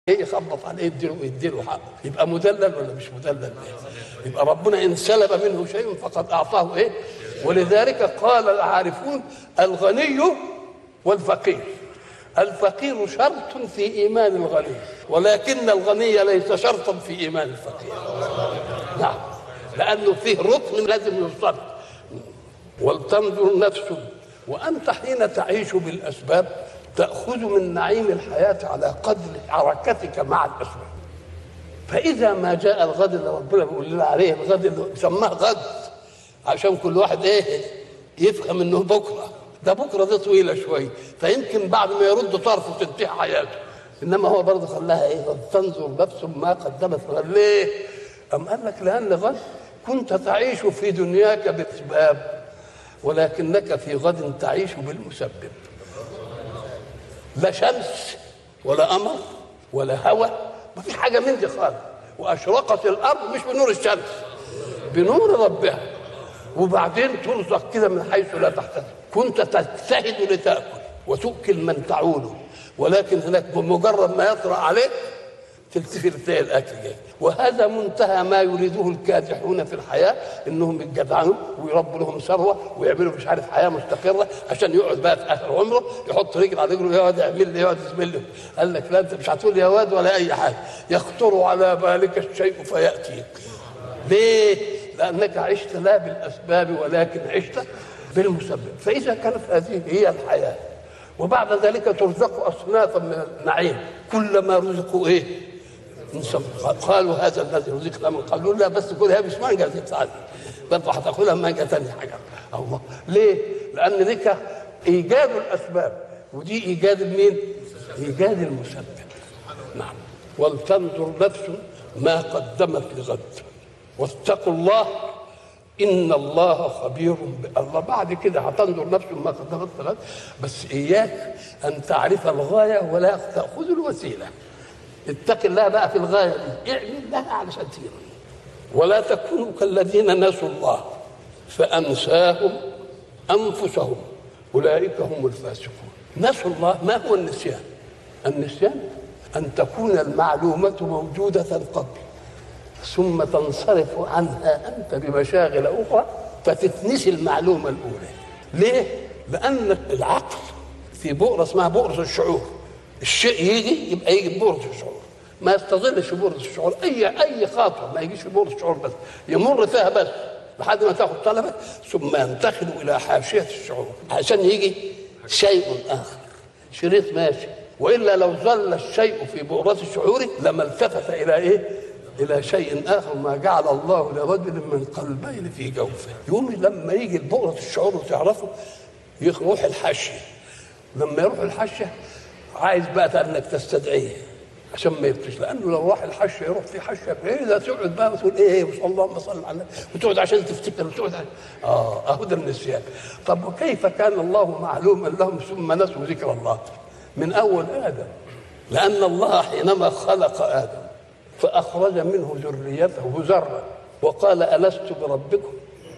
ايه يخبط عليه يديله يديله حقه يبقى مدلل ولا مش مدلل يبقى ربنا ان سلب منه شيء فقد اعطاه ايه ولذلك قال العارفون الغني والفقير الفقير شرط في ايمان الغني ولكن الغني ليس شرطا في ايمان الفقير نعم لانه فيه ركن لازم يوصل ولتنظر نفس وانت حين تعيش بالاسباب تاخذ من نعيم الحياه على قدر حركتك مع الاسباب فاذا ما جاء الغد اللي ربنا بيقول لنا عليه الغد اللي سماه غد عشان كل واحد ايه يفهم انه بكره ده بكره دي طويله شويه فيمكن بعد ما يرد طرفه تنتهي حياته انما هو برضه خلاها ايه تنظر نفس ما قدمت غد ليه؟ أم قال لك لأن غد كنت تعيش في دنياك بأسباب ولكنك في غد تعيش بالمسبب لا شمس ولا قمر ولا هواء ما فيش حاجة من دي خالص وأشرقت الأرض مش بنور الشمس بنور ربها وبعدين ترزق كده من حيث لا تحتسب كنت تجتهد لتأكل وتؤكل من تعول ولكن هناك بمجرد ما يطرأ عليك تلتفت تلاقي الاكل جاي وهذا منتهى ما يريده الكادحون في الحياه انهم يتجدعنوا ويربوا لهم ثروه ويعملوا مش عارف حياه مستقره عشان يقعد بقى في اخر عمره يحط رجل على رجله يقعد يعمل لي يقعد يسمل لي قال لك لا انت مش هتقول يا واد ولا اي حاجه يخطر على بالك الشيء فياتيك ليه؟ لانك عشت لا بالاسباب ولكن عشت بالمسبب فاذا كانت هذه هي الحياه وبعد ذلك ترزق اصنافا من النعيم كلما رزقوا ايه؟ قالوا هذا الذي رزقنا من قالوا لا بس كلها مش مانجا تتعلم برضه هتاكلها مانجا ثانيه حاجه الله ليه؟ لان ذيك ايجاد الاسباب ودي ايجاد المين؟ ايجاد المسبب نعم ولتنظر نفس ما قدمت لغد واتقوا الله ان الله خبير الله بعد كده هتنظر نفس ما قدمت لغد بس اياك ان تعرف الغايه ولا تاخذ الوسيله اتق الله بقى في الغايه دي اعمل لها علشان تيجي ولا تكونوا كالذين نسوا الله فانساهم انفسهم اولئك هم الفاسقون نسوا الله ما هو النسيان النسيان ان تكون المعلومه موجوده قبل ثم تنصرف عنها انت بمشاغل اخرى فتتنسي المعلومه الاولى ليه لان العقل في بؤره اسمها بؤره الشعور الشيء يجي يبقى يجي ببؤره الشعور ما يستظلش في بؤره الشعور اي اي خاطر ما يجيش في بؤره الشعور بس يمر فيها بس لحد ما تاخذ طلبك ثم ينتقل الى حاشيه الشعور عشان يجي شيء اخر شريط ماشي والا لو ظل الشيء في بؤره الشعور لما التفت الى ايه؟ الى شيء اخر ما جعل الله لرجل من قلبين في جوفه يوم لما يجي بؤره الشعور وتعرفه يروح الحاشيه لما يروح الحاشيه عايز بقى انك تستدعيه عشان ما يبكيش لانه لو راح الحشه يروح في حشه ايه ده تقعد بقى وتقول ايه وصلى اللهم صل على النبي وتقعد عشان تفتكر وتقعد عشان اه اهو ده النسيان طب وكيف كان الله معلوما لهم ثم نسوا ذكر الله من اول ادم لان الله حينما خلق ادم فاخرج منه ذريته ذرا وقال الست بربكم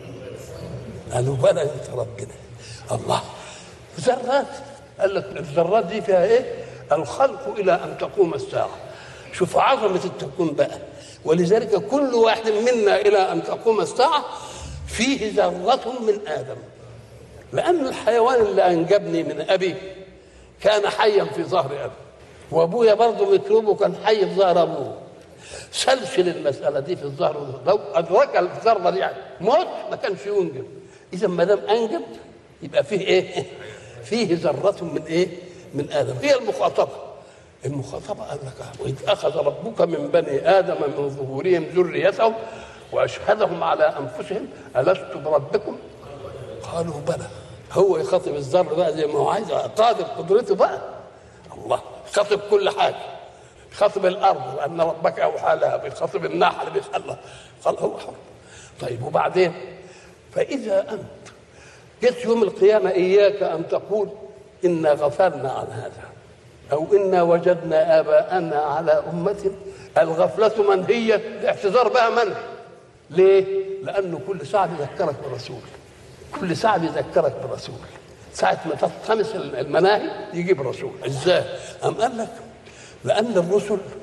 قالوا بلى انت ربنا الله ذرات قال لك الذرات دي فيها ايه؟ الخلق الى ان تقوم الساعه شوف عظمه التكوين بقى ولذلك كل واحد منا الى ان تقوم الساعه فيه ذره من ادم لان الحيوان اللي انجبني من ابي كان حيا في ظهر ابي وابويا برضه ميكروبه كان حي في ظهر ابوه سلسل المساله دي في الظهر لو ادرك الذره دي يعني موت ما كانش ينجب اذا ما دام انجب يبقى فيه ايه؟ فيه ذرة من ايه؟ من ادم هي المخاطبة المخاطبة قال لك وإذ أخذ ربك من بني آدم من ظهورهم ذريتهم وأشهدهم على أنفسهم ألست بربكم؟ قالوا بلى هو يخاطب الذر بقى زي ما هو عايز قادر قدرته بقى الله يخاطب كل حاجة يخاطب الأرض لأن ربك أوحى لها بيخاطب النحل بيخلى قال هو حر طيب وبعدين فإذا أنت جت يوم القيامة إياك أن تقول إنا غفلنا عن هذا أو إنا وجدنا آباءنا على أمة الغفلة منهية الاعتذار بها منهي ليه؟ لأنه كل ساعة بيذكرك بالرسول كل ساعة بيذكرك بالرسول ساعة ما تلتمس المناهي يجيب الرسول ازاي؟ أم قال لك لان الرسل